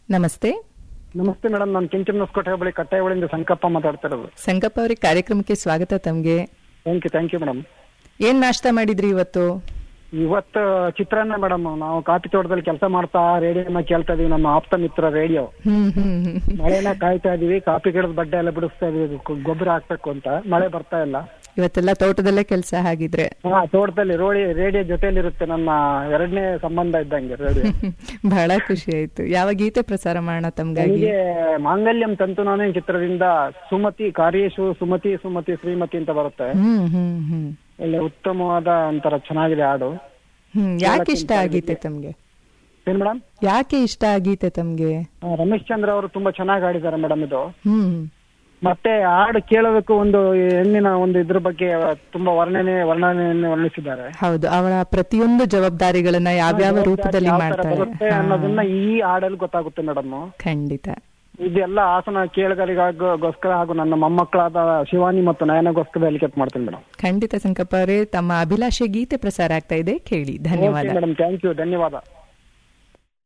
ನಮಸ್ತೆ ನಮಸ್ತೆ ಮೇಡಮ್ ನಾನು ಕೆಂಚಮ್ಮನಸ್ಕೋಟೆ ಬಳಿ ಕಟ್ಟಾಯವಳಿಂದ ಸಂಕಪ್ಪ ಮಾತಾಡ್ತಾ ಇರೋದು ಸಂಗಪ್ಪ ಅವ್ರಿಗೆ ಕಾರ್ಯಕ್ರಮಕ್ಕೆ ಸ್ವಾಗತ ತಮ್ಗೆ thank you thank you madam ಏನ್ ನಾಷ್ಟ ಮಾಡಿದ್ರಿ ಇವತ್ತು ಇವತ್ತು ಚಿತ್ರಾನ್ನ ಮೇಡಮ್ ನಾವು ಕಾಫಿ ತೋಟದಲ್ಲಿ ಕೆಲಸ ಮಾಡ್ತಾ ರೇಡಿಯೋನ ಕೇಳ್ತಾ ಇದೀವಿ ನಮ್ಮ ಆಪ್ತ ಮಿತ್ರ ರೇಡಿಯೋ ಹ್ಮ್ ಹ್ಮ್ ಹ್ಮ್ ಮಳೆನ ಕಾಯ್ತಾ ಇದೀವಿ ಕಾಫಿ ಗಿಡದ ಬಡ್ಡೆ ಎಲ್ಲ ಬಿಡಿಸ್ತಾ ಇದೀವಿ ಗೊ- ಗೊಬ್ಬರ ಹಾಕ್ಬೇಕು ಅಂತ ಮಳೆ ಬರ್ತಾ ಇಲ್ಲ ಇವತ್ತೆಲ್ಲ ತೋಟದಲ್ಲೇ ಕೆಲಸ ಹಾಗಿದ್ರೆ ಹಾ ತೋಟದಲ್ಲಿ ರೋಡಿ ರೇಡಿಯೋ ಜೊತೆಲಿರುತ್ತೆ ನನ್ನ ಎರಡನೇ ಸಂಬಂಧ ಇದ್ದಂಗೆ ರೇಡಿಯೋ ಬಹಳ ಖುಷಿ ಆಯ್ತು ಯಾವ ಗೀತೆ ಪ್ರಸಾರ ಮಾಡೋಣ ತಮ್ಗಾಗಿ ನನಗೆ ಮಾಂಗಲ್ಯಂ ತಂತು ನಾನೇ ಚಿತ್ರದಿಂದ ಸುಮತಿ ಕಾರ್ಯೇಶು ಸುಮತಿ ಸುಮತಿ ಶ್ರೀಮತಿ ಅಂತ ಬರುತ್ತೆ ಹ್ಮ್ ಹ್ಮ್ ಹ್ಮ್ ಒಳ್ಳೆ ಉತ್ತಮವಾದ ಒಂಥರ ಚೆನ್ನಾಗಿದೆ ಹಾಡು ಹ್ಮ್ ಯಾಕೆ ಇಷ್ಟ ಆಗೀತೆ ತಮ್ಗೆ ಏನ್ ಮೇಡಮ್ ಯಾಕೆ ಇಷ್ಟ ಆಗೀತೆ ತಮ್ಗೆ ರಮೇಶ್ ಚಂದ್ರ ಅವರು ತುಂಬಾ ಚೆನ್ನಾಗಿ ಆಡಿದ್ದಾರೆ ಮೇಡಮ್ ಇದು ಹ್ಮ್ ಮತ್ತೆ ಹಾಡು ಕೇಳೋದಕ್ಕೂ ಒಂದು ಹೆಣ್ಣಿನ ಒಂದು ಇದ್ರ ಬಗ್ಗೆ ತುಂಬಾ ವರ್ಣನೆ ವರ್ಣನೆಯನ್ನು ವರ್ಣಿಸಿದ್ದಾರೆ ಹೌದು ಅವಳ ಪ್ರತಿಯೊಂದು ಜವಾಬ್ದಾರಿಗಳನ್ನ ಯಾವ್ಯಾವ ರೂಪದಲ್ಲಿ ಯಾವ ತರ ಮಾಡ್ತಾಳೆ ಬರುತ್ತೆ ಹಾ, ಅನ್ನೋದನ್ನ ಈ ಹಾಡಲ್ಲಿ ಗೊತ್ತಾಗುತ್ತೆ ಮೇಡಮ್ ಖಂಡಿತ ಇದೆಲ್ಲ ಹಾಸನ ಕೇಳಗರಿಗೋಸ್ಕರ ಹಾಗೂ ನನ್ನ ಮೊಮ್ಮಕ್ಕಳಾದ ಶಿವಾನಿ ಮತ್ತು ನಯನಗೋಸ್ಕರ ಎಲಿಕೆಟ್ ಮಾಡ್ತೀನಿ ಮೇಡಮ್ ಖಂಡಿತ ಸಂಕಪ್ಪ ಅವರೇ ತಮ್ಮ ಅಭಿಲಾಷೆ ಗೀತೆ ಪ್ರಸಾರ ಆಗ್ತಾ ಇದೆ ಕೇಳಿ ಧನ್ಯವಾದ ಮೇಡಮ್ ಥ್ಯಾಂಕ್ ಯು ಧನ್ಯವಾದ